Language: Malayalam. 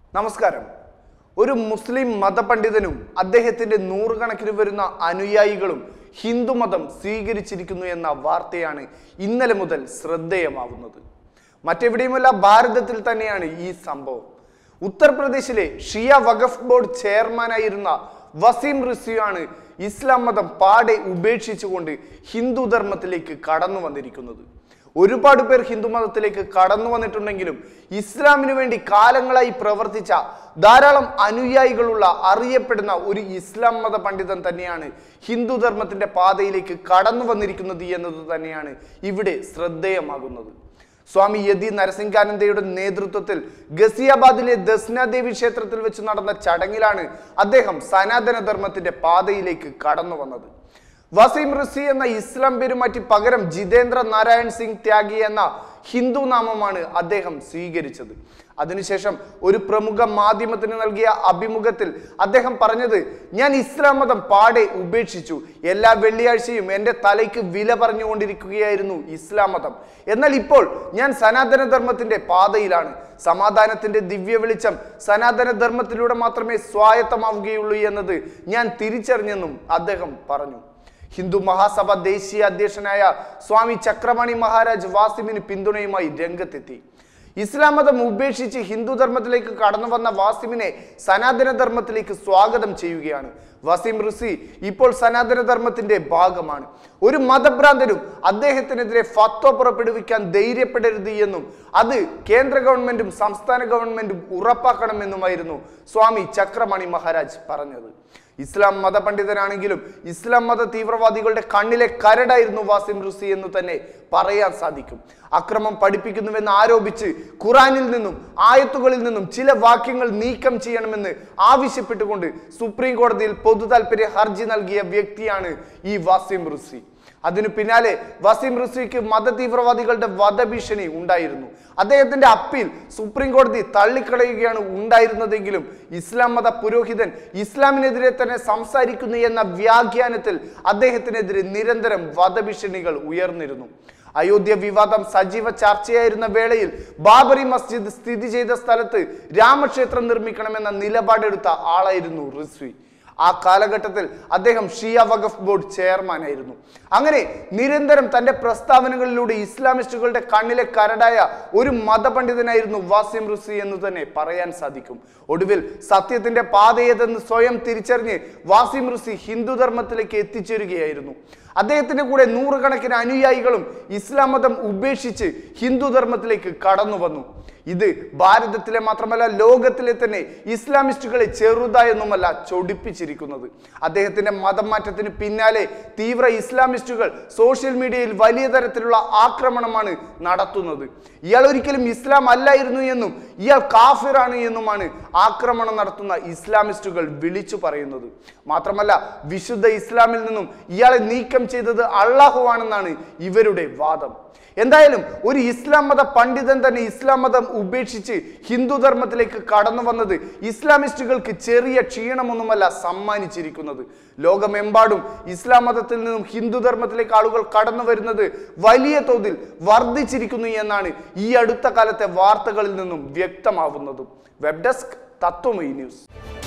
നമസ്കാരം ഒരു മുസ്ലിം മതപണ്ഡിതനും അദ്ദേഹത്തിന്റെ നൂറുകണക്കിന് വരുന്ന അനുയായികളും ഹിന്ദുമതം സ്വീകരിച്ചിരിക്കുന്നു എന്ന വാർത്തയാണ് ഇന്നലെ മുതൽ ശ്രദ്ധേയമാവുന്നത് മറ്റെവിടെയുമല്ല ഭാരതത്തിൽ തന്നെയാണ് ഈ സംഭവം ഉത്തർപ്രദേശിലെ ഷിയ വഖഫ് ബോർഡ് ചെയർമാനായിരുന്ന വസീം റിസിയാണ് ഇസ്ലാം മതം പാടെ ഉപേക്ഷിച്ചുകൊണ്ട് ഹിന്ദു ധർമ്മത്തിലേക്ക് കടന്നു വന്നിരിക്കുന്നത് ഒരുപാട് പേർ ഹിന്ദു മതത്തിലേക്ക് കടന്നു വന്നിട്ടുണ്ടെങ്കിലും ഇസ്ലാമിനു വേണ്ടി കാലങ്ങളായി പ്രവർത്തിച്ച ധാരാളം അനുയായികളുള്ള അറിയപ്പെടുന്ന ഒരു ഇസ്ലാം മത പണ്ഡിതൻ തന്നെയാണ് ഹിന്ദു ധർമ്മത്തിന്റെ പാതയിലേക്ക് കടന്നു വന്നിരിക്കുന്നത് എന്നത് തന്നെയാണ് ഇവിടെ ശ്രദ്ധേയമാകുന്നത് സ്വാമി യതി നരസിംഹാനന്ദയുടെ നേതൃത്വത്തിൽ ഗസിയാബാദിലെ ദസ്നാദേവി ക്ഷേത്രത്തിൽ വെച്ച് നടന്ന ചടങ്ങിലാണ് അദ്ദേഹം സനാതന ധർമ്മത്തിന്റെ പാതയിലേക്ക് കടന്നു വന്നത് വസീം ഋഷി എന്ന ഇസ്ലാം പേര് മാറ്റി പകരം ജിതേന്ദ്ര നാരായൺ സിംഗ് ത്യാഗി എന്ന ഹിന്ദു നാമമാണ് അദ്ദേഹം സ്വീകരിച്ചത് അതിനുശേഷം ഒരു പ്രമുഖ മാധ്യമത്തിന് നൽകിയ അഭിമുഖത്തിൽ അദ്ദേഹം പറഞ്ഞത് ഞാൻ ഇസ്ലാം മതം പാടെ ഉപേക്ഷിച്ചു എല്ലാ വെള്ളിയാഴ്ചയും എൻ്റെ തലയ്ക്ക് വില പറഞ്ഞുകൊണ്ടിരിക്കുകയായിരുന്നു ഇസ്ലാം മതം എന്നാൽ ഇപ്പോൾ ഞാൻ സനാതന ധർമ്മത്തിന്റെ പാതയിലാണ് സമാധാനത്തിന്റെ ദിവ്യ വെളിച്ചം സനാതന ധർമ്മത്തിലൂടെ മാത്രമേ സ്വായത്തമാവുകയുള്ളൂ എന്നത് ഞാൻ തിരിച്ചറിഞ്ഞെന്നും അദ്ദേഹം പറഞ്ഞു ഹിന്ദു മഹാസഭ ദേശീയ അധ്യക്ഷനായ സ്വാമി ചക്രമണി മഹാരാജ് വാസിമിന് പിന്തുണയുമായി രംഗത്തെത്തി ഇസ്ലാം മതം ഉപേക്ഷിച്ച് ഹിന്ദു ധർമ്മത്തിലേക്ക് കടന്നു വന്ന വാസിമിനെ സനാതന ധർമ്മത്തിലേക്ക് സ്വാഗതം ചെയ്യുകയാണ് വസീം ഋഷി ഇപ്പോൾ സനാതന ധർമ്മത്തിന്റെ ഭാഗമാണ് ഒരു മതഭ്രാന്തനും അദ്ദേഹത്തിനെതിരെ ഫത്വ പുറപ്പെടുവിക്കാൻ ധൈര്യപ്പെടരുത് എന്നും അത് കേന്ദ്ര ഗവൺമെന്റും സംസ്ഥാന ഗവൺമെന്റും ഉറപ്പാക്കണമെന്നുമായിരുന്നു സ്വാമി ചക്രമണി മഹാരാജ് പറഞ്ഞത് ഇസ്ലാം മതപണ്ഡിതനാണെങ്കിലും ഇസ്ലാം മത തീവ്രവാദികളുടെ കണ്ണിലെ കരടായിരുന്നു വാസിം റുസി എന്ന് തന്നെ പറയാൻ സാധിക്കും അക്രമം പഠിപ്പിക്കുന്നുവെന്ന് ആരോപിച്ച് ഖുറാനിൽ നിന്നും ആയത്തുകളിൽ നിന്നും ചില വാക്യങ്ങൾ നീക്കം ചെയ്യണമെന്ന് ആവശ്യപ്പെട്ടുകൊണ്ട് സുപ്രീം കോടതിയിൽ പൊതു താല്പര്യ ഹർജി നൽകിയ വ്യക്തിയാണ് ഈ വാസിം റുസി അതിനു പിന്നാലെ വസീം റുസിക്ക് മത തീവ്രവാദികളുടെ വധഭീഷണി ഉണ്ടായിരുന്നു അദ്ദേഹത്തിന്റെ അപ്പീൽ സുപ്രീം കോടതി തള്ളിക്കളയുകയാണ് ഉണ്ടായിരുന്നതെങ്കിലും ഇസ്ലാം മത പുരോഹിതൻ ഇസ്ലാമിനെതിരെ തന്നെ സംസാരിക്കുന്നു എന്ന വ്യാഖ്യാനത്തിൽ അദ്ദേഹത്തിനെതിരെ നിരന്തരം വധഭീഷണികൾ ഉയർന്നിരുന്നു അയോധ്യ വിവാദം സജീവ ചർച്ചയായിരുന്ന വേളയിൽ ബാബറി മസ്ജിദ് സ്ഥിതി ചെയ്ത സ്ഥലത്ത് രാമക്ഷേത്രം നിർമ്മിക്കണമെന്ന നിലപാടെടുത്ത ആളായിരുന്നു റിസ്വി ആ കാലഘട്ടത്തിൽ അദ്ദേഹം ഷിയ വഖഫ് ബോർഡ് ചെയർമാനായിരുന്നു അങ്ങനെ നിരന്തരം തന്റെ പ്രസ്താവനകളിലൂടെ ഇസ്ലാമിസ്റ്റുകളുടെ കണ്ണിലെ കരടായ ഒരു മതപണ്ഡിതനായിരുന്നു വാസിം റുസി എന്ന് തന്നെ പറയാൻ സാധിക്കും ഒടുവിൽ സത്യത്തിന്റെ പാതയേതെന്ന് സ്വയം തിരിച്ചറിഞ്ഞ് വാസിം റുസി ഹിന്ദു ധർമ്മത്തിലേക്ക് എത്തിച്ചേരുകയായിരുന്നു അദ്ദേഹത്തിന്റെ കൂടെ നൂറുകണക്കിന് അനുയായികളും ഇസ്ലാം മതം ഉപേക്ഷിച്ച് ഹിന്ദു ധർമ്മത്തിലേക്ക് കടന്നു വന്നു ഇത് ഭാരതത്തിലെ മാത്രമല്ല ലോകത്തിലെ തന്നെ ഇസ്ലാമിസ്റ്റുകളെ ചെറുതായൊന്നുമല്ല ചൊടിപ്പിച്ചിരിക്കുന്നത് അദ്ദേഹത്തിന്റെ മതം മാറ്റത്തിന് പിന്നാലെ തീവ്ര ഇസ്ലാമിസ്റ്റുകൾ സോഷ്യൽ മീഡിയയിൽ വലിയ തരത്തിലുള്ള ആക്രമണമാണ് നടത്തുന്നത് ഇയാൾ ഒരിക്കലും ഇസ്ലാം അല്ലായിരുന്നു എന്നും ഇയാൾ കാഫിറാണ് എന്നുമാണ് ആക്രമണം നടത്തുന്ന ഇസ്ലാമിസ്റ്റുകൾ വിളിച്ചു പറയുന്നത് മാത്രമല്ല വിശുദ്ധ ഇസ്ലാമിൽ നിന്നും ഇയാളെ നീക്കം ചെയ്തത് അള്ളാഹുവാണെന്നാണ് ഇവരുടെ വാദം എന്തായാലും ഒരു ഇസ്ലാം മത പണ്ഡിതൻ തന്നെ ഇസ്ലാം മതം ഉപേക്ഷിച്ച് ഹിന്ദു ധർമ്മത്തിലേക്ക് കടന്നു വന്നത് ഇസ്ലാമിസ്റ്റുകൾക്ക് ചെറിയ ക്ഷീണമൊന്നുമല്ല സമ്മാനിച്ചിരിക്കുന്നത് ലോകമെമ്പാടും ഇസ്ലാം മതത്തിൽ നിന്നും ഹിന്ദു ധർമ്മത്തിലേക്ക് ആളുകൾ കടന്നു വരുന്നത് വലിയ തോതിൽ വർദ്ധിച്ചിരിക്കുന്നു എന്നാണ് ഈ അടുത്ത കാലത്തെ വാർത്തകളിൽ നിന്നും വ്യക്തമാവുന്നതും വെബ് ഡെസ്ക് തത്വമയി ന്യൂസ്